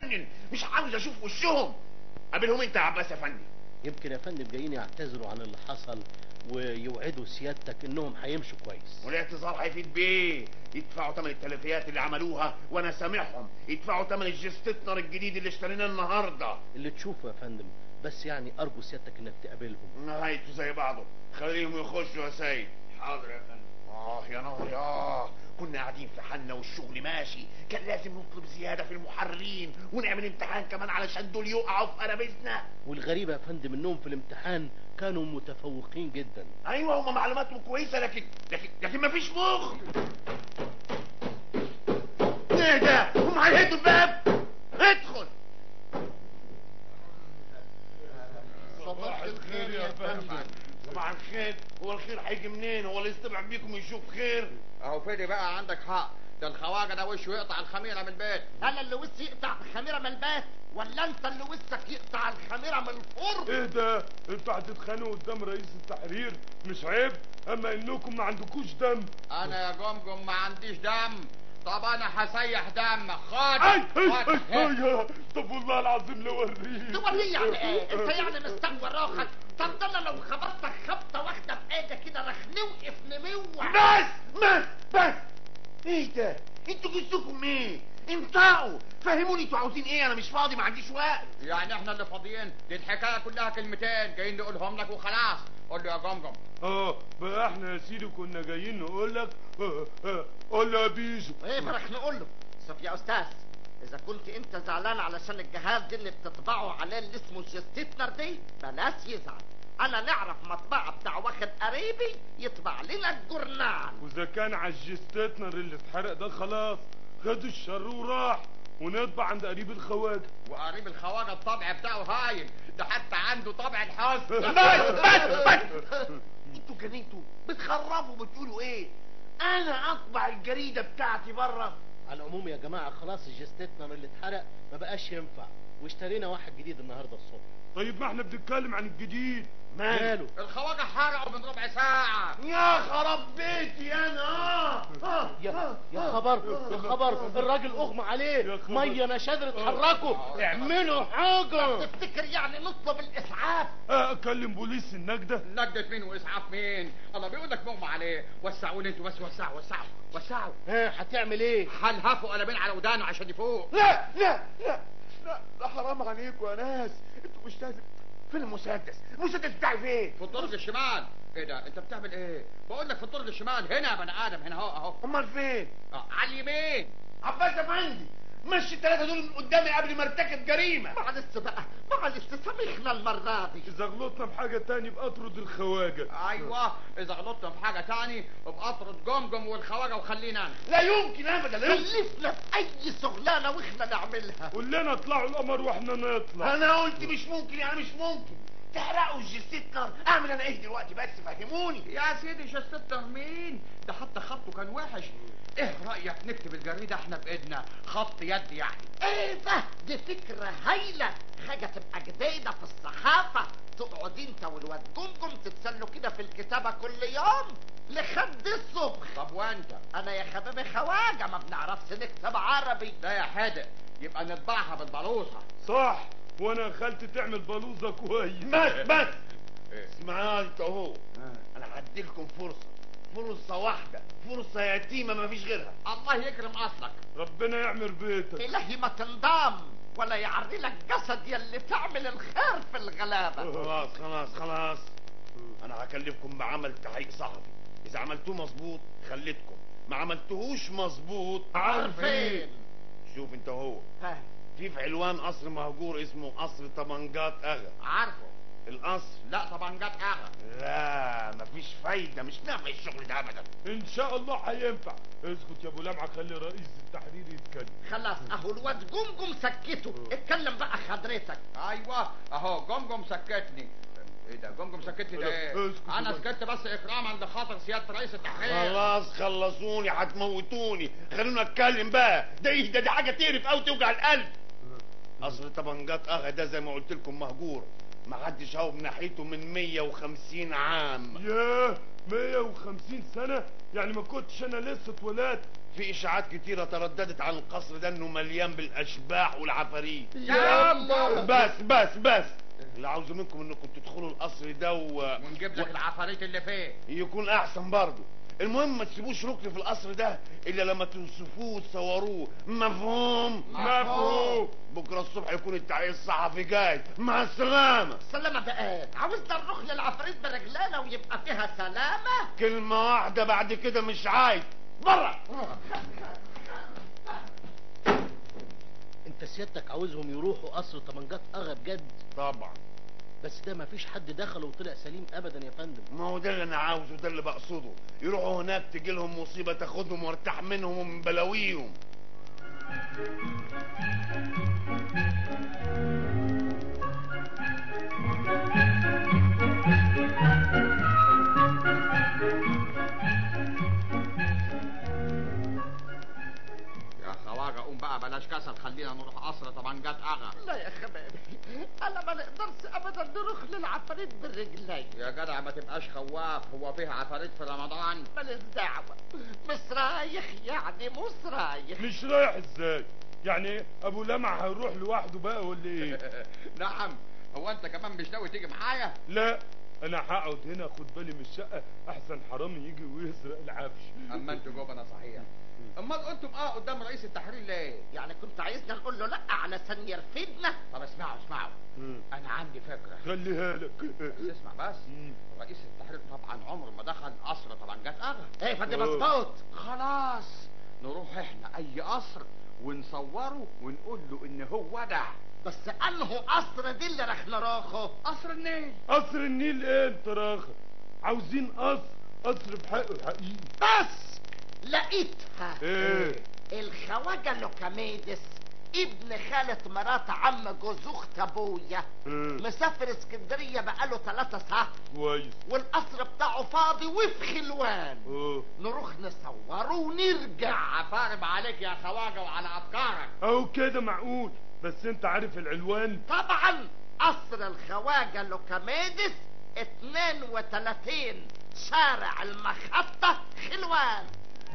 مش عاوز اشوف وشهم قابلهم انت يا عباس يا فندم يمكن يا فندم جايين يعتذروا عن اللي حصل ويوعدوا سيادتك انهم هيمشوا كويس والاعتذار هيفيد بيه يدفعوا ثمن التلفيات اللي عملوها وانا سامحهم يدفعوا ثمن الجستتنر الجديد اللي اشتريناه النهارده اللي تشوفه يا فندم بس يعني ارجو سيادتك انك تقابلهم نهايته زي بعضه خليهم يخشوا يا سيد حاضر يا فندم اه يا نار يا كنا قاعدين في حالنا والشغل ماشي كان لازم نطلب زياده في المحررين ونعمل امتحان كمان علشان دول يقعوا في قرابيزنا والغريبة يا فندم انهم في الامتحان كانوا متفوقين جدا ايوه هم معلوماتهم كويسه لكن لكن لكن مفيش مخ ايه ده هم هيهدوا الباب ادخل صباح الخير يا فندم صباح الخير هو الخير هيجي منين هو اللي يستبع بيكم يشوف خير اهو فدي بقى عندك حق ده الخواجه ده وشه يقطع الخميره من البيت انا اللي وسي يقطع الخميره من البيت ولا انت اللي وسك يقطع الخميره من الفرن ايه ده انتوا هتتخانقوا قدام رئيس التحرير مش عيب اما انكم ما عندكوش دم انا يا جمجم ما عنديش دم طب انا هسيح دم خد اي اي خد. اي اي طب والله العظيم لوريه توريه يعني ايه انت يعني مستنور روحك طب ده انا لو خبطتك خبطه واحده بايدك كده رح نوقف نموع بس بس بس ايه ده انتوا جسكم ايه انطقوا فهموني انتوا عاوزين ايه انا مش فاضي ما عنديش وقت يعني احنا اللي فاضيين دي الحكايه كلها كلمتين جايين نقولهم لك وخلاص قول له يا جمجم اه بقى احنا يا سيدي كنا جايين نقول لك آه، آه، قول له يا بيزو ايه فرح نقول له شوف يا استاذ اذا كنت انت زعلان علشان الجهاز دي اللي بتطبعه عليه اللي اسمه الجستيتنر دي بلاش يزعل انا نعرف مطبعه بتاع واخد قريبي يطبع لنا الجورنال واذا كان على الجستاتنر اللي اتحرق ده خلاص خدوا الشر وراح ونطبع عند قريب الخواجه وقريب الخواجه الطبع بتاعه هايل ده حتى عنده طبع الحزن بس بس بس انتوا جنيتوا بتخرفوا بتقولوا ايه انا اطبع الجريده بتاعتي بره على العموم يا جماعة خلاص الجستتنر اللي اتحرق ما بقاش ينفع واشترينا واحد جديد النهاردة الصبح طيب ما احنا بنتكلم عن الجديد ماله الخواجه حرقه من ربع ساعه يا خراب بيتي انا آه، آه، يا آه، يا آه. خبر يا خبر الراجل اغمى يا عليه خبر. ميه مش قادر اتحركوا اعملوا حاجه تفتكر يعني نطلب الاسعاف آه، اكلم بوليس النجده نجدة مين واسعاف مين الله بيقول لك مغمى عليه وسعوني انتوا بس وسعوا وسعوا وسعوا ها هتعمل ايه هلهفوا قلمين على ودانه عشان يفوق لا لا لا لا ده حرام عليكم يا ناس انتوا مش لازم فين المسدس المسدس بتاعي فين في الدرج الشمال ايه ده انت بتعمل ايه بقول لك في الدرج الشمال هنا يا بني ادم هنا اهو اهو امال فين آه، على اليمين عباس افندي مشي الثلاثه دول من قدامي قبل ما ارتكب جريمه معلش بقى معلش سامحنا المره دي اذا غلطنا بحاجه تاني يبقى اطرد الخواجه ايوه اذا غلطنا في حاجه تاني ابقى اطرد جمجم والخواجه وخلينا أنا. لا يمكن ابدا لا يمكن. كلفنا في اي شغلانه واحنا نعملها قول لنا اطلعوا القمر واحنا نطلع انا قلت مش ممكن يعني مش ممكن تحرقوا الجستيتنر اعمل انا ايه دلوقتي بس فهموني يا سيدي شستة مين ده حتى خطه كان وحش ايه رايك نكتب الجريده احنا بايدنا خط يد يعني ايه ده دي فكره هايله حاجه تبقى جديده في الصحافه تقعد انت والواد جمجم تتسلوا كده في الكتابه كل يوم لحد الصبح طب وانت انا يا حبيبي خواجه ما بنعرفش نكتب عربي ده يا حادق يبقى نطبعها بالبلوصه صح وانا خالتي تعمل بلوزه كويس بس بس اسمعوا انت اهو انا هديلكم فرصه فرصه واحده فرصه يتيمه ما فيش غيرها الله يكرم اصلك ربنا يعمر بيتك الهي ما تنضام ولا يعري لك جسد يلي تعمل الخير في الغلابه خلاص خلاص خلاص انا هكلفكم بعمل تحقيق صحفي اذا عملتوه مظبوط خليتكم ما عملتوهوش مظبوط عارفين شوف انت هو ها، في في علوان قصر مهجور اسمه قصر طبنجات اغا عارفه القصر لا طبعا جت اغا لا مفيش فايده مش نافع الشغل ده ابدا ان شاء الله هينفع اسكت يا ابو لمعه خلي رئيس التحرير يتكلم خلاص اهو الواد جمجم سكته اتكلم بقى حضرتك ايوه اهو جمجم سكتني ايه ده جمجم سكتني ده ايه اسكت انا بقى. سكت بس اكراما لخاطر سياده رئيس التحرير خلاص خلصوني هتموتوني خلونا اتكلم بقى ده ايه ده دي حاجه تقرف قوي توجع القلب قصر طبنجات اغا ده زي ما قلت لكم مهجور ما حدش هاوب ناحيته من 150 عام ياه 150 سنة يعني ما كنتش انا لسه اتولدت في اشاعات كتيرة ترددت عن القصر ده انه مليان بالاشباح والعفاريت يابا بس بس بس اللي عاوزه منكم انكم تدخلوا القصر ده و... ونجيب لك العفاريت اللي فيه يكون احسن برضه المهم ما تسيبوش ركن في القصر ده الا لما توصفوه وتصوروه مفهوم مفهوم. بكره الصبح يكون التحقيق الصحفي جاي مع السلامه سلامة بقى عاوزنا نروح للعفاريت برجلانة ويبقى فيها سلامة كلمه واحده بعد كده مش عايز بره انت سيادتك عاوزهم يروحوا قصر طمنجات اغا بجد طبعا بس ده مفيش حد دخل وطلع سليم ابدا يا فندم ما هو ده اللي انا عاوزه ده اللي بقصده يروحوا هناك تجي لهم مصيبه تاخدهم وارتاح منهم ومن بلاويهم يا خواجه قوم بقى بلاش كسل خلينا نروح قصر طبعا جت اغا لا يا حبايبي انا ما نقدرش ابدا نروح للعفاريت بالرجلين يا جدع ما تبقاش خواف هو فيه عفاريت في رمضان ماليش دعوة مش رايح يعني مش رايح مش رايح ازاي يعني ايه ابو لمع هيروح لوحده بقى ولا ايه نعم هو انت كمان مش ناوي تيجي معايا لا انا هقعد هنا اخد بالي من الشقه احسن حرامي يجي ويسرق العفش اما انتوا جبنه صحيح امال قلتم اه قدام رئيس التحرير ليه يعني كنت عايزنا نقول له لا علشان يرفدنا طب اسمعوا اسمعوا مم. انا عندي فكره خليها لك بس اسمع بس مم. رئيس التحرير طبعا عمره ما دخل قصر طبعا جت اغا ايه فدي أوه. مظبوط خلاص نروح احنا اي قصر ونصوره ونقول له ان هو ده بس انه قصر دي اللي رح نروحه قصر النيل قصر النيل ايه انت راخر عاوزين قصر قصر بحقه الحقيقي بس لقيتها ايه الخواجة لوكاميدس ابن خالة مرات عم جوز اخت ابويا إيه. مسافر اسكندرية بقاله ثلاثة ساعات كويس والقصر بتاعه فاضي وفي خلوان اه نروح نصوره ونرجع عفارب عليك يا خواجه وعلى افكارك اهو كده معقول بس انت عارف العنوان طبعا قصر الخواجة لوكاميدس 32 شارع المخطة خلوان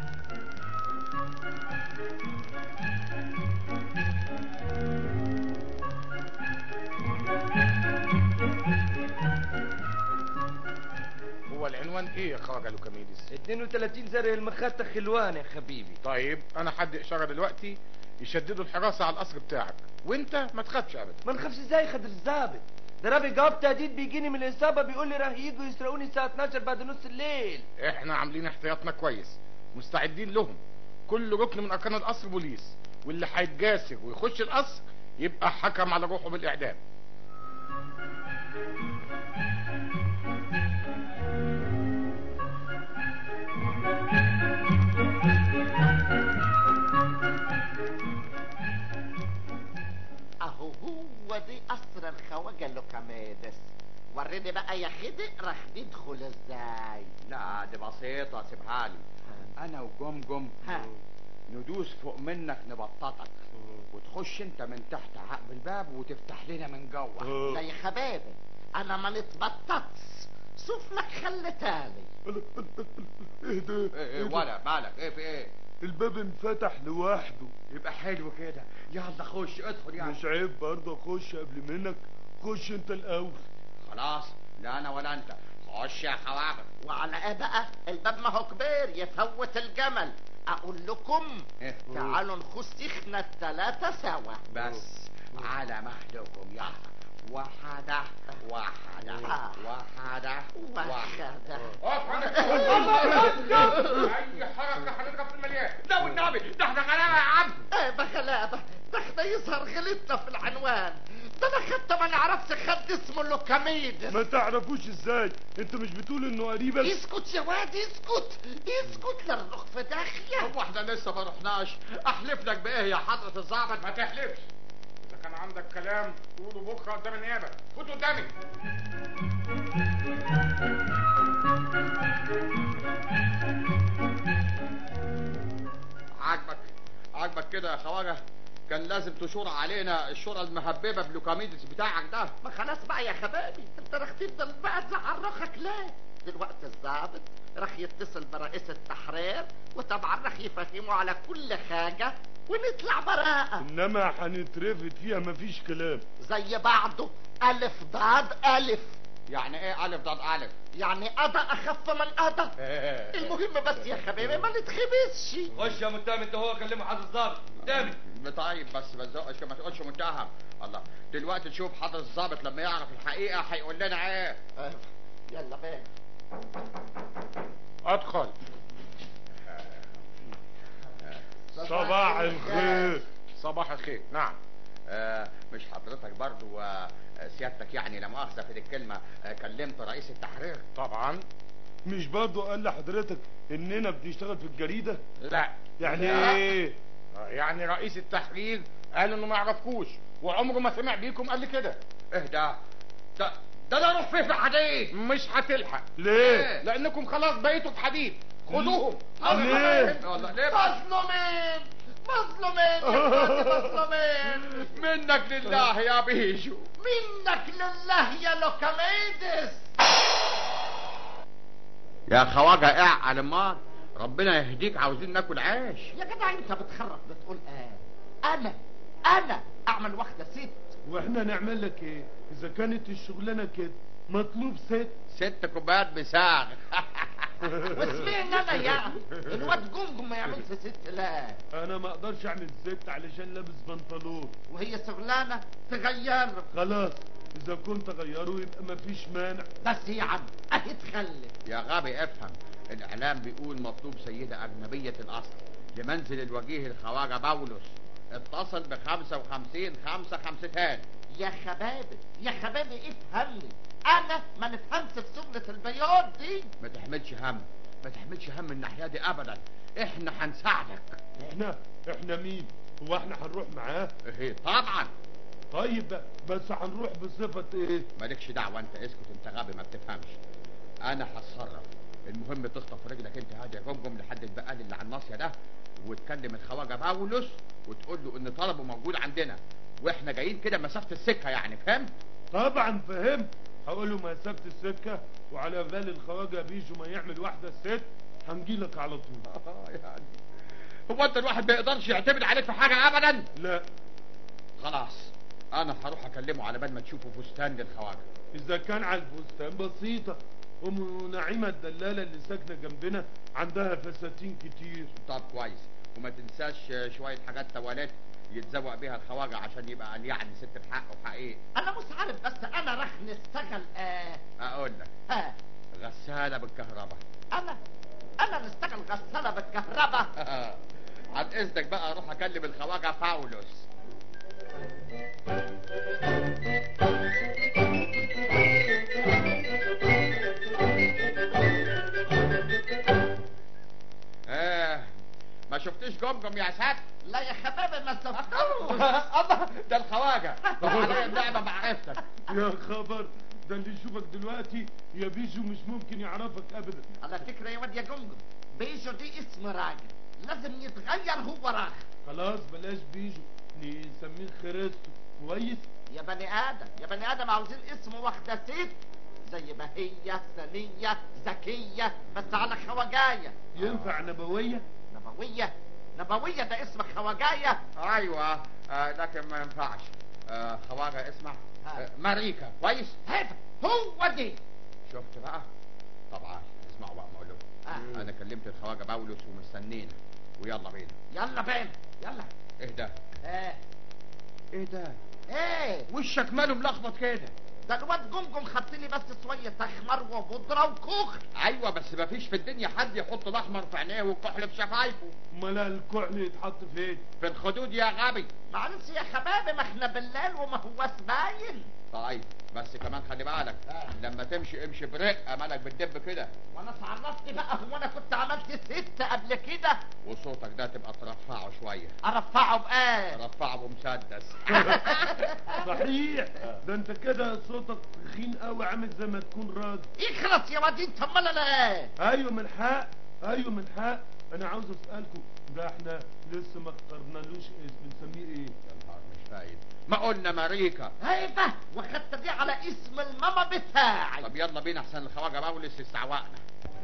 هو العنوان ايه يا خواجه لوكاميدس 32 زرع المخطة خلوان يا حبيبي طيب انا حد اشاره دلوقتي يشددوا الحراسه على القصر بتاعك وانت ما تخافش ابدا ما نخافش ازاي خد الظابط ده رابي جواب تهديد بيجيني من الإصابة بيقول لي راح يجوا يسرقوني الساعة 12 بعد نص الليل احنا عاملين احتياطنا كويس مستعدين لهم كل ركن من اركان القصر بوليس واللي هيتجاسر ويخش القصر يبقى حكم على روحه بالاعدام اهو هو دي قصر الخواجة لوكاميدس وريني بقى يا خدق راح ندخل ازاي لا دي بسيطه سيبها لي انا وجمجم ها ندوس فوق منك نبططك وتخش انت من تحت عقب الباب وتفتح لنا من جوه لا اه يا حبايبي انا ما نتبططش شوف لك حل تاني ايه ده ايه إيه ايه ده؟ ولا مالك ايه في ايه الباب انفتح لوحده يبقى حلو كده يلا خش ادخل يعني مش عيب برضه اخش قبل منك خش انت الاول خلاص لا انا ولا انت خش يا خواجه وعلى ايه بقى الباب ما هو كبير يفوت الجمل اقول لكم إيه؟ تعالوا نخش احنا التلاتة سوا بس على مهلكم يلا واحدة واحدة آه. واحدة واحدة اي حركة هنضرب في المليان لا والنبي ده احنا غلابة يا عم ايه بغلابة ده احنا يظهر غلطنا في العنوان ده انا حتى ما نعرفش خد اسمه لوكاميدس ما تعرفوش ازاي انت مش بتقول انه قريبك اسكت يا واد اسكت اسكت لا نروح في داخية هو احنا لسه ما رحناش احلف لك بايه يا حضرة الظابط ما تحلفش اذا كان عندك كلام قوله بكره قدام النيابه فوت قدامي عاجبك عاجبك كده يا خواجه كان لازم تشور علينا الشورى المهببه بلوكاميدس بتاعك ده ما خلاص بقى يا حبايبي انت رح تفضل بقى تزعل روحك ليه دلوقتي الضابط رح يتصل برئيس التحرير وطبعا رح يفهمه على كل حاجة ونطلع براءة انما هنترفد فيها مفيش كلام زي بعضه ألف ضاد ألف يعني ايه الف ضاد الف يعني قضى أخف من قضى المهم بس يا حبيبي ما نتخبسش خش يا متهم انت هو كلمه حضرة الضابط قدامي طيب بس ما تزقش ما تقولش متهم الله دلوقتي تشوف حضرة الضابط لما يعرف الحقيقة هيقول لنا ايه آه، يلا بقى ادخل صباح الخير صباح الخير نعم آه مش حضرتك برضو آه سيادتك يعني لا مؤاخذة في الكلمة آه كلمت رئيس التحرير طبعا مش برضه قال لحضرتك اننا بنشتغل في الجريدة لا يعني لا. ايه يعني رئيس التحرير قال انه ما يعرفكوش وعمره ما سمع بيكم قال لي كده ايه ده ده ده انا اروح فيه في الحديد مش هتلحق ليه لانكم خلاص بقيتوا في حديد خدوهم ليه؟ والله ليه بقى؟ مظلومين مظلومين يا اخواتي مظلومين منك لله يا بيجو منك لله يا لوكاميدس يا خواجة اعقل امال ربنا يهديك عاوزين ناكل عيش يا جدع انت بتخرف بتقول ايه انا انا اعمل واحدة ست واحنا نعمل لك ايه اذا كانت الشغلانة كده مطلوب ست ست كوبايات بساغ واسمعني انا يعني الواد جمجم ما يعملش ست لا انا ما اقدرش اعمل ست علشان لابس بنطلون وهي شغلانة تغير خلاص اذا كنت اغيره يبقى مفيش مانع بس يا عم اهي تخلف يا غبي افهم الاعلام بيقول مطلوب سيدة اجنبية الاصل لمنزل الوجيه الخواجة باولوس اتصل بخمسة وخمسين خمسة خمستان يا خبابي يا خبابي افهمني انا ما نفهمش في شغلة البياض دي ما تحملش هم ما تحملش هم الناحية دي ابدا احنا هنساعدك احنا احنا مين هو احنا هنروح معاه ايه طبعا طيب بقى، بس هنروح بصفة ايه مالكش دعوة انت اسكت انت غبي ما بتفهمش انا هتصرف المهم تخطف رجلك انت هادي يا جمجم لحد البقال اللي على الناصية ده وتكلم الخواجة باولوس وتقول له ان طلبه موجود عندنا واحنا جايين كده مسافة السكة يعني فهمت طبعا فهمت هقول له مسافة السكة وعلى بال الخواجة بيجو ما يعمل واحدة ست هنجيلك على طول يعني هو انت الواحد ما يقدرش يعتمد عليك في حاجة ابدا لا خلاص انا هروح اكلمه على بال ما تشوفه فستان للخواجة اذا كان على الفستان بسيطة ام نعيمة الدلالة اللي ساكنة جنبنا عندها فساتين كتير طب كويس وما تنساش شوية حاجات تواليت يتزوق بيها الخواجة عشان يبقى قال يعني ست بحق وحقيقي انا مش عارف بس انا راح نشتغل آه اقول لك ها غسالة بالكهرباء انا انا نشتغل غسالة بالكهرباء عن اذنك بقى اروح اكلم الخواجة باولوس ايه ما شفتيش جمجم يا سات لا يا خبابي ما شفتوش الله ده الخواجة علي اللعبة معرفتك يا خبر ده اللي يشوفك دلوقتي يا بيجو مش ممكن يعرفك ابدا على فكرة يا واد يا جمجم بيجو دي اسم راجل لازم يتغير هو راجل خلاص بلاش بيجو نسميه خريستو كويس يا بني ادم يا بني ادم عاوزين اسم واحدة ست زي ما هي ثانية ذكية بس على خواجاية ينفع نبوية نبوية نبوية ده اسم خواجاية ايوه آه لكن ما ينفعش آه خواجة اسمع آه ماريكا كويس هذا هو دي شفت بقى طبعا اسمعوا بقى ما اقول لكم آه. انا كلمت الخواجة باولوس ومستنينا ويلا بينا يلا بينا يلا ايه ده ايه ايه ده ايه وشك ماله ملخبط كده ده الواد جمجم حط لي بس شوية احمر وبودرة وكحل ايوه بس مفيش في الدنيا حد يحط الاحمر في عينيه والكحل في شفايفه امال الكحل يتحط فين في الخدود يا غبي معلش يا حبايبي ما احنا بالليل وما هوش باين طيب بس كمان خلي بالك لما تمشي امشي برقه مالك بتدب كده وانا اتعرفت بقى هو انا كنت عملت ست قبل كده وصوتك ده تبقى ترفعه شويه ارفعه بايه ترفعه بمسدس صحيح ده انت كده صوتك تخين قوي عامل زي ما تكون راجل اخلص يا واد انت امال انا ايه ايوه من حق ايوه من حق انا عاوز اسالكم ده احنا لسه ما اخترنالوش اسم بنسميه ايه يا نهار مش فايد ما قلنا ماريكا هيبة واخدت دي على اسم الماما بتاعي طب يلا بينا احسن الخواجه بولس يستعوقنا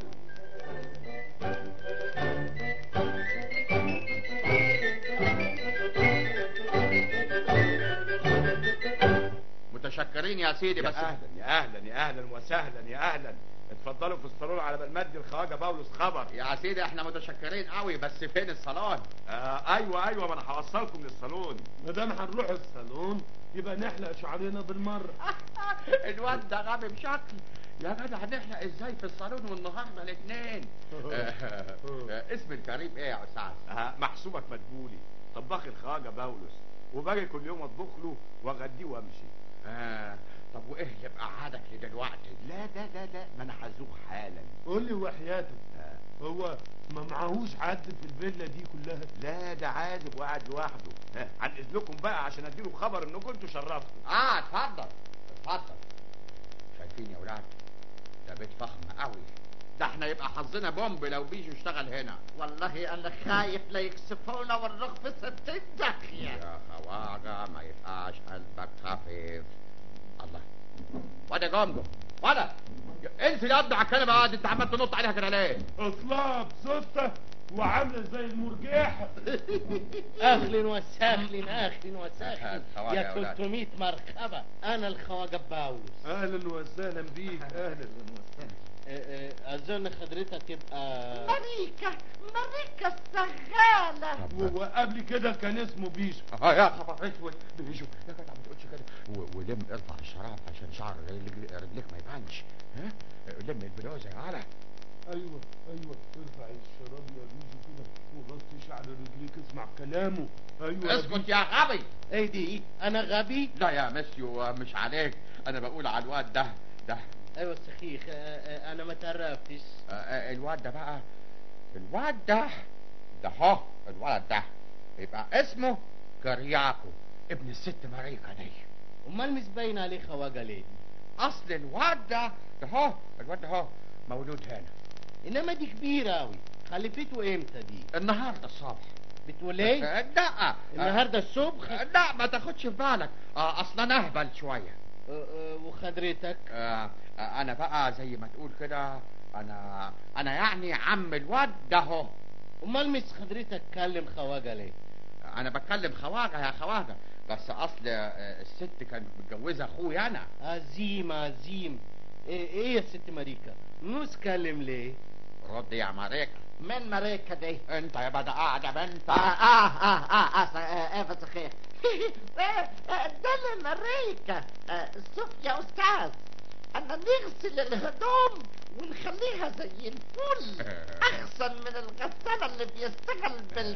متشكرين يا سيدي يا بس اهلا يا اهلا يا اهلا وسهلا يا اهلا اتفضلوا في الصالون على بال مدي الخواجه بولس خبر يا سيدي احنا متشكرين قوي بس فين الصالون آه ايوه ايوه ما انا هوصلكم للصالون ما دام هنروح الصالون يبقى نحلق شعرنا بالمره الواد ده غبي بشكل يا جدع نحلق ازاي في الصالون والنهارده الاثنين اسم الكريم ايه يا استاذ آه محسوبك مدبولي طباخ الخواجه بولس وباجي كل يوم اطبخ له واغديه وامشي آه طب وايه يبقى عادك لدلوقتي لا ده ده ده ما انا هزوق حالا قول لي وحياتك آه. هو ما معهوش حد في الفيلا دي كلها لا ده عازب وقاعد لوحده ها، عن اذنكم بقى عشان اديله خبر انكم انتوا شرفتوا اه اتفضل اتفضل شايفين يا ولاد ده بيت فخم قوي ده احنا يبقى حظنا بومب لو بيجوا اشتغل هنا والله انا خايف لا يكسفونا ونروح في ستين داخية يا خواجه ما يبقاش قلبك خفيف الله وده جمجم ولا انزل يا ابني على الكنبه قاعد انت عمال تنط عليها كده ليه؟ اصلها بسطة وعاملة زي المرجيحة اهلا وسهلا اهلا وسهلا الخواجة يا يا ولاد. 300 مرحبا انا الخواجه باولس اهلا وسهلا بيك اهلا آه، آه، اظن حضرتك تبقى ماريكا ماريكا الشغالة وقبل كده كان اسمه بيشو اه يا خبر اسود بيجوا يا جدع ما تقولش كده و- ولم ارفع الشراب عشان شعر رجل- رجليك ما يبانش ها لم البلوزه يا على ايوه ايوه ارفع الشراب يا بيشو كده وغطي شعر رجليك اسمع كلامه ايوه يا اسكت يا غبي ايه دي انا غبي لا يا مسيو مش عليك انا بقول على الواد ده ده ايوه صحيح آه، آه، انا ما تعرفتش آه، آه، الواد ده بقى الواد ده ده هو الولد ده يبقى اسمه كرياكو ابن الست ماريكا دي امال مش باين عليه خواجه ليه اصل الواد ده ده هو الواد ده هو مولود هنا انما دي كبيره قوي خلفته امتى دي النهارده الصبح بتقول ايه آه، لا النهارده الصبح آه، لا ما تاخدش في بالك آه، اصلا انا اهبل شويه آه، آه، وخدرتك آه، آه، انا بقى زي ما تقول كده انا انا يعني عم الواد ده هو امال مش خدرتك كلم خواجه ليه انا بتكلم خواجه يا خواجه بس اصل آه، الست كانت متجوزه اخويا انا عظيم عظيم ايه, إيه يا ست ماريكا نوس كلم ليه رد يا ماريكا من ماريكا دي انت يا بدا قاعد يا بنت اه اه اه اه اه س- اه اه صحيح آه، آه، ده اللي ماريكا آه، شوف يا استاذ انا نغسل الهدوم ونخليها زي الفل احسن من الغسالة اللي بيشتغل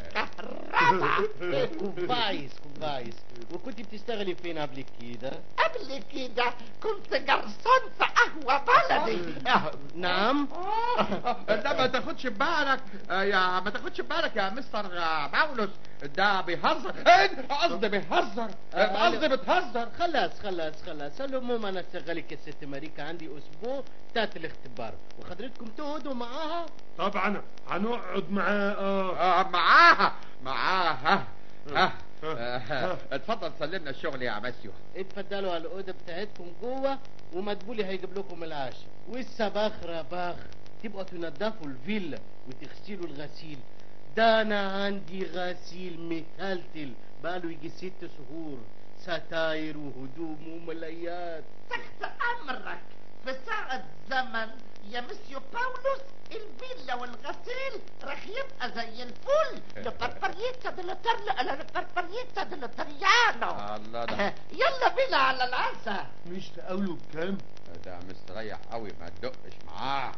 بالكهرباء كويس كويس وكنت بتشتغلي فين قبل كده قبل كده كنت جرسون في قهوة بلدي آه، نعم ده ما تاخدش بالك آه، يا ما تاخدش بالك يا مستر آه، باولوس ده بيهزر إيه؟ قصدي بيهزر آه، قصدي بتهزر خلاص خلاص خلاص على العموم انا شغالك يا ست ماريكا عندي اسبوع بتاعت الاختبار وحضرتكم تقعدوا معاها طبعا هنقعد معاه اه آه، معاها معاها ها آه. آه، اتفضل سلمنا الشغل يا مسيو اتفضلوا على الاوضه بتاعتكم جوه ومدبولي هيجيب لكم العشاء والصباح رباخ تبقوا تنضفوا الفيلا وتغسلوا الغسيل ده انا عندي غسيل متلتل بقاله يجي ست شهور ستاير وهدوم وملايات تحت امرك في ساعة زمن يا مسيو باولوس الفيلا والغسيل راح يبقى زي الفل لبربريتا دلوترلو لبربريتا دلوتريانو الله ده يلا بينا على العشاء مش تقاوله بكام ده مستريح قوي ما تدقش معاه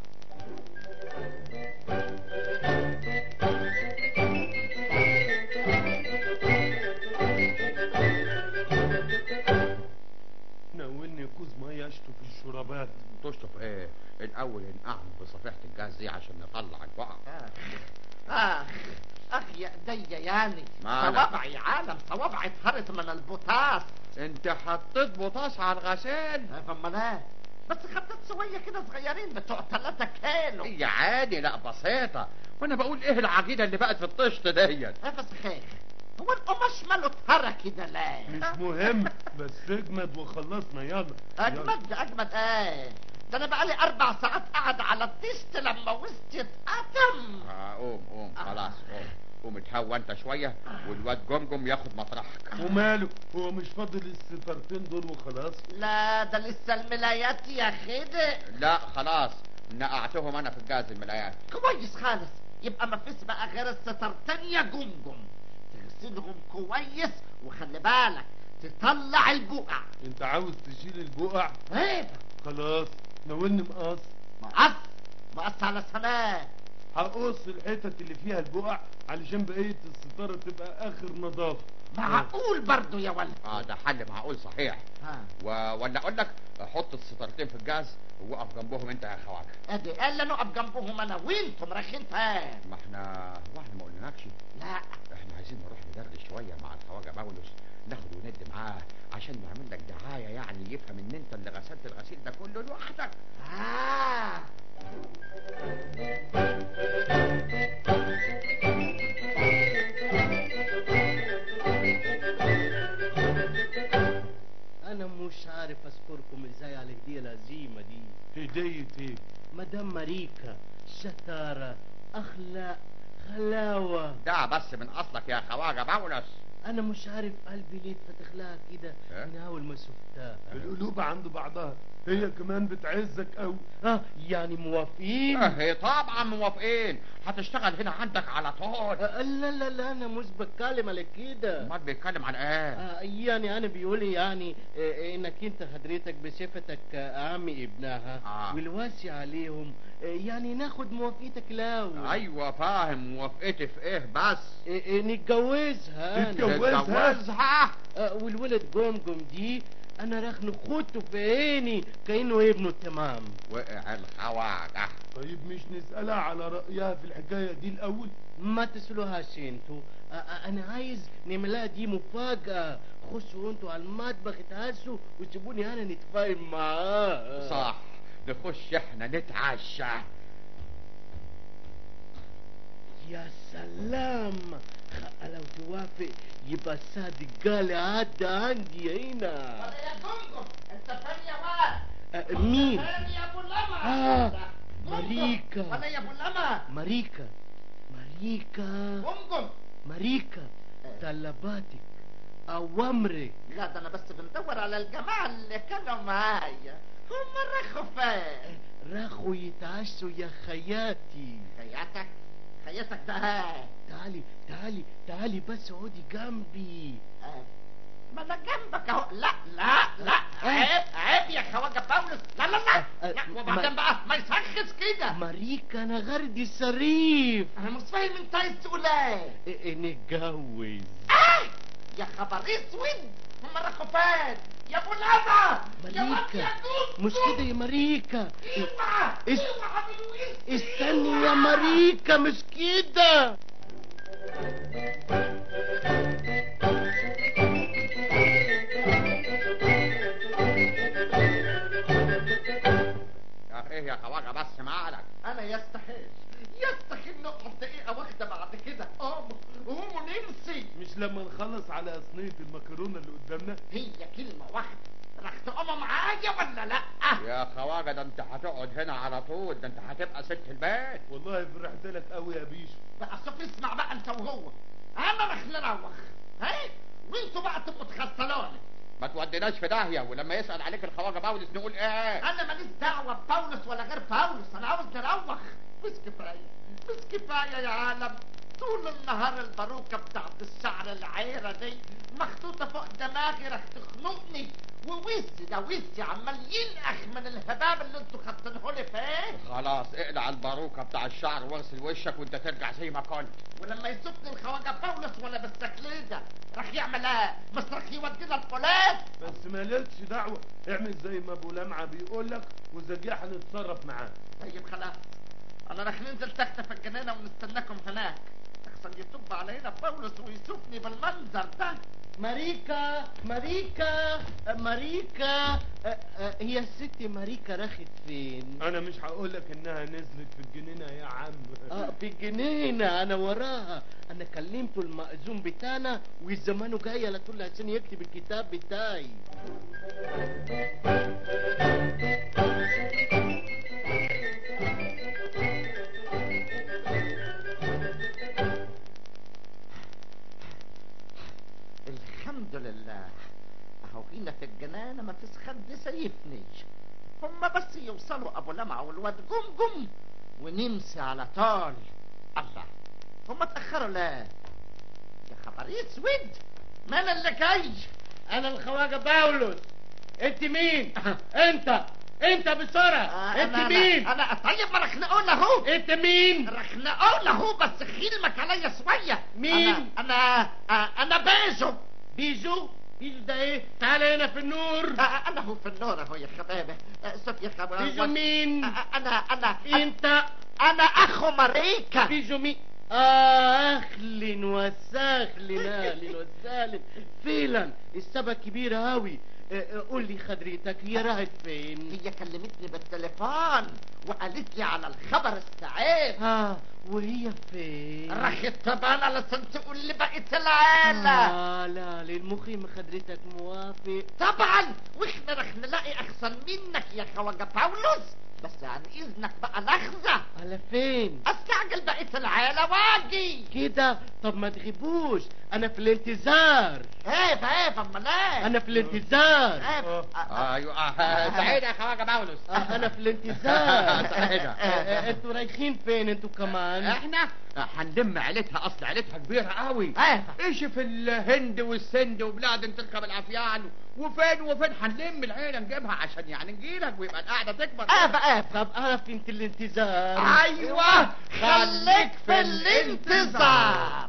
ناولني كوز ميه اشطف الشرابات تشطف ايه الاول نقعهم بصفيحه الجاز دي عشان نطلع البقع اخ اخ يا ايديا يعني مالك؟ صوابعي عالم صوابعي اتهرت من البوتاس انت حطيت بوتاص على الغسيل امال ايه بس خدت شويه كده صغيرين بتوع 3 كيلو هي عادي لا بسيطه وانا بقول ايه العجينه اللي بقت في الطشت ديت ايه بس خير هو القماش ماله اتهرى كده ليه مش مهم بس اجمد وخلصنا يلا يلا. اجمد اجمد ايه ده انا بقالي اربع ساعات قاعد على الطيست لما وسطي اتقطم آه قوم قوم خلاص قوم قوم اتهوى انت شويه والواد جمجم ياخد مطرحك وماله هو مش فاضل الستارتين دول وخلاص لا ده لسه الملايات يا خدق لا خلاص نقعتهم انا في الجهاز الملايات كويس خالص يبقى ما فيش بقى غير السترتين يا جمجم تغسلهم كويس وخلي بالك تطلع البقع انت عاوز تشيل البقع ايه خلاص ناولني مقص مقص مقص على سلام هقص الحتت اللي فيها البقع علشان بقية الستارة تبقى اخر نظافة معقول برضو يا ولد اه ده حل معقول صحيح ها و... ولا اقول لك حط الستارتين في الجهاز ووقف جنبهم انت يا خواجه ادي قال لي نقف جنبهم انا وانتم رايحين فين ما احنا هو احنا ما قلناكش لا احنا عايزين نروح ندردش شويه مع الخواجه باولوس ناخد وند معاه عشان نعمل لك دعايه يعني يفهم ان انت اللي غسلت الغسيل ده كله لوحدك آه. انا مش عارف اشكركم ازاي على الهديه العظيمه دي هدية ايه مدام ماريكا شطاره اخلاق خلاوه ده بس من اصلك يا خواجه باولوس انا مش عارف قلبي ليه اتفتح لها كده إيه؟ من اول ما شفتها القلوب عند بعضها هي كمان بتعزك قوي اه يعني موافقين اه طبعا موافقين هتشتغل هنا عندك على طول آه لا لا لا انا مش بتكلم على كده امال بيتكلم عن ايه آه يعني انا بيقولي يعني آه انك انت حضرتك بصفتك آه عم ابنها آه. والواسي عليهم آه يعني ناخد موافقتك الاول ايوه فاهم موافقتي في ايه بس آه آه نتجوزها أنا. تتجوزها؟ تتجوزها آه والولد جمجم دي انا راح نخطه في عيني كانه ابنه تمام وقع الخواجه طيب مش نسألها على رأيها في الحكاية دي الأول ما تسألوهاش انتوا آه آه انا عايز نعملها دي مفاجأة خشوا انتوا على المطبخ اتهزوا وسيبوني انا نتفاهم معاه صح نخش احنا نتعشى يا سلام خ- لو توافق يبقى صادق قال عدى عندي هنا ولا يا جمجم انت فين يا واد آه، مين فين يا ابو لما آه، جمجم. ماريكا. ولا يا ابو لما ماريكا ماريكا جمجم ماريكا طلباتك اوامرك لا ده انا بس بندور على الجماعه اللي كانوا معايا هم راحوا فين راحوا يتعشوا يا خياتي خياتك خياتك ده ها تعالي تعالي تعالي بس اقعدي جنبي آه. ما انا جنبك اهو لا لا لا عيب عيب يا خواجه باولس لا لا لا آه، لا ما- وبعدين بقى ما يسخس كده ماريكا انا غردي صريف انا مش فاهم انت عايز تقول ايه إيه- إيه، نتجوز آه! يا خبر اسود هم راحوا فين يا ابو لما يا واد ماريكا يا جوز مش كده يا ماريكا اوعى اس- اوعى بالويس استني يا ماريكا مش كده يا ايه يا خواجه بس مالك انا يستحيل يستحيل نقعد دقيقه واحده بعد كده قوموا قوموا نمشي مش لما نخلص على صينية المكرونة اللي قدامنا هي كلمه واحده راح تقوموا معايا ولا لا يا خواجه ده انت هتقعد هنا على طول ده انت هتبقى ست البيت والله فرحت لك قوي يا بيشو بقى شوف اسمع بقى انت وهو انا راح نروح ها وانتوا بقى تبقوا تغسلوني ما توديناش في داهيه ولما يسال عليك الخواجه باولس نقول ايه انا ماليش دعوه ببولس ولا غير بولس انا عاوز نروح مش كفايه مش كفايه يا عالم طول النهار الباروكه بتاعت الشعر العيره دي محطوطه فوق دماغي راح تخنقني ووسي ده وسي عمال ينقخ من الهباب اللي انتوا خدتنهولي فيه خلاص اقلع الباروكه بتاع الشعر واغسل وشك وانت ترجع زي ما كنت ولما يسوقني الخواجه بولس ولا بالتكليده راح يعمل ايه؟ مش راح يودينا البوليس بس مالكش دعوة اعمل زي ما ابو لمعة بيقول لك وزكية هنتصرف معاه طيب خلاص انا راح ننزل تحت في الجنينه ونستناكم هناك احسن يطب علينا بولس ويشوفني بالمنظر ده ماريكا ماريكا ماريكا أه، أه، هي الست ماريكا راحت فين انا مش هقول لك انها نزلت في الجنينه يا عم اه في الجنينة انا وراها انا كلمته المأذون بتاعنا وزمانه جاي على طول عشان يكتب الكتاب بتاعي الحمد لله اهو هنا في الجنانة ما تسخد سيفني هما بس يوصلوا ابو لمعة والواد جمجم ونمسي على طول الله هما اتأخروا لا يا خبر اسود من اللي جاي انا الخواجة باولوس انت مين انت انت بسرعة آه، انت أنا- أنا- مين انا طيب ما رخنقونا اهو انت مين رخنقونا اهو بس خيلمك عليا شوية مين؟ انا انا, آه، أنا بيجو بيجو بيجو ده ايه تعال هنا في النور آه، انا هو في النور اهو يا شباب آه، شوف يا شباب بيجو مين آه، انا انا انت انا اخو ماريكا بيجو مين آه أهلا وسهلا أهلا وسهلا فعلا السبب كبير أوي قول لي خدريتك هي راحت فين؟ هي كلمتني بالتليفون وقالت لي على الخبر السعيد اه وهي فين؟ رحت طبعا علشان تقول لي بقيت العيلة آه لا للمخيم خدرتك موافق طبعا واحنا رح نلاقي احسن منك يا خواجة باولوس بس عن اذنك بقى لحظة على فين؟ استعجل بقيت العيلة واجي كده طب ما تغيبوش أنا في الانتظار ايه ايه امال ايه أنا في الانتظار ايه آه، ايوه آه، سعيد يا خواجه باولوس آه أنا في الانتظار سعيدة. آه، آه، انتوا رايحين فين انتوا كمان؟ احنا هنلم عيلتها اصل عيلتها كبيره قوي ايه ايش في الهند والسند وبلاد تركب الافيال وفين وفين هنلم العيله نجيبها عشان يعني نجيلك ويبقى القعده تكبر ايه ايه طب أعرف انت الانتظار ايوه خليك في الانتظار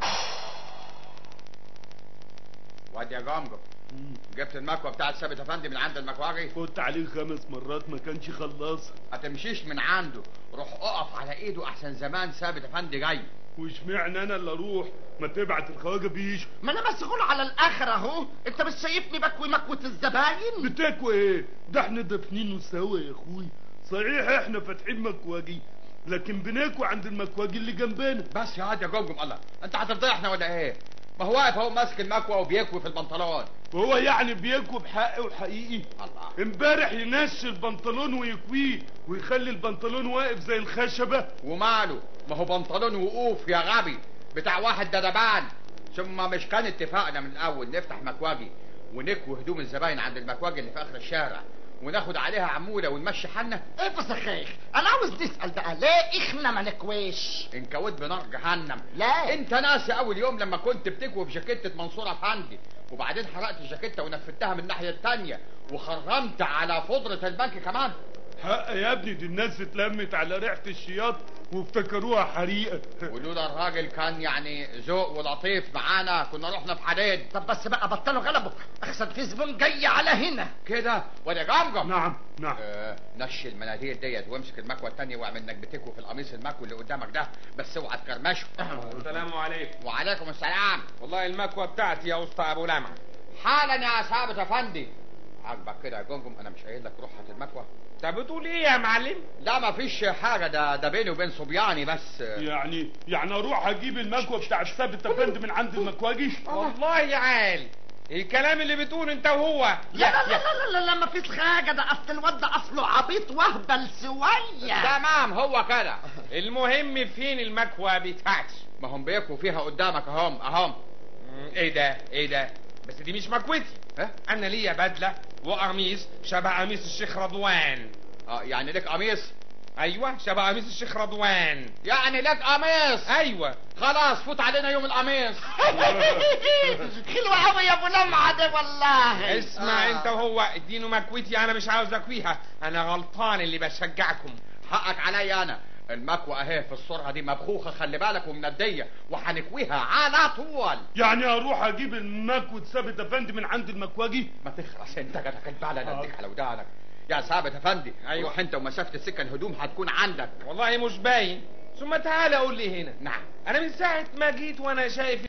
واد يا جمجم جبت المكوى بتاع الثابت افندي من عند المكواجي فوت عليه خمس مرات ما كانش خلصها ما تمشيش من عنده روح اقف على ايده احسن زمان ثابت افندي جاي واشمعنى انا اللي اروح ما تبعت الخواجه بيش ما انا مسؤول على الاخر اهو انت مش شايفني بكوي مكوة الزباين بتكوى ايه ده احنا دافنينه سوا يا اخوي صحيح احنا فاتحين مكواجي لكن بنكوى عند المكواجي اللي جنبنا بس يا واد يا جمجم الله انت هتفضحنا ولا ايه ما هو واقف اهو ماسك المكوى وبيكوي في البنطلون وهو يعني بيكوى بحق وحقيقي الله امبارح ينشي البنطلون ويكويه ويخلي البنطلون واقف زي الخشبة وماله ما هو بنطلون وقوف يا غبي بتاع واحد دبان ثم مش كان اتفاقنا من الاول نفتح مكواجي ونكوي هدوم الزباين عند المكواجي اللي في اخر الشارع وناخد عليها عموله ونمشي حالنا ايه فسخيخ انا عاوز نسال بقى ليه احنا ما نكويش انكوت بنار جهنم لا. انت ناسي اول يوم لما كنت بتكوي بجاكيتة منصور افندي وبعدين حرقت الجاكيتة ونفذتها من الناحية التانية وخرمت على فضرة البنك كمان حق يا ابني دي الناس اتلمت على ريحة الشياط وافتكروها حريقة ولولا الراجل كان يعني ذوق ولطيف معانا كنا رحنا في حديد طب بس بقى بطلوا غلبك احسن في زبون جاي على هنا كده ولا جمجم نعم نعم آه، نشي المناديل ديت وامسك المكوى التانية واعمل انك بتكوي في القميص المكوي اللي قدامك ده بس اوعى تكرمشه السلام عليكم وعليكم السلام والله المكوى بتاعتي يا اسطى ابو لمعه حالا يا ثابت افندي عاجبك كده يا جمجم انا مش قايل لك روح هات المكوى انت بتقول ايه يا معلم لا ما فيش حاجة ده ده بيني وبين صبياني بس يعني يعني اروح اجيب المكوى بتاع الثابت افندي من عند المكواجي والله يا عال الكلام اللي بتقول انت وهو لا لا لا لا لا, لا ما فيش حاجه ده اصل الواد ده اصله عبيط وهبل سويه تمام هو كده المهم فين المكوى بتاعتي ما هم بيكوا فيها قدامك اهم اهم مم، ايه ده ايه ده بس دي مش مكوتي ها انا ليا بدله وقميص شبه قميص الشيخ رضوان اه يعني لك قميص ايوه شبه قميص الشيخ رضوان يعني لك قميص ايوه خلاص فوت علينا يوم القميص حلوه قوي يا ابو لمعه ده والله اسمع آه. انت وهو ادينه مكوتي انا مش عاوز اكويها انا غلطان اللي بشجعكم حقك عليا انا المكوى اهي في الصورة دي مبخوخة خلي بالك ومندية وهنكويها على طول يعني اروح اجيب المكوى ثابت افندي من عند المكواجي ما تخلص انت جاتك البعلة نديك على ودانك يا ثابت افندي أيوة. روح انت ومسافة السكة الهدوم هتكون عندك والله مش باين ثم تعالى قول لي هنا نعم انا من ساعه ما جيت وانا شايف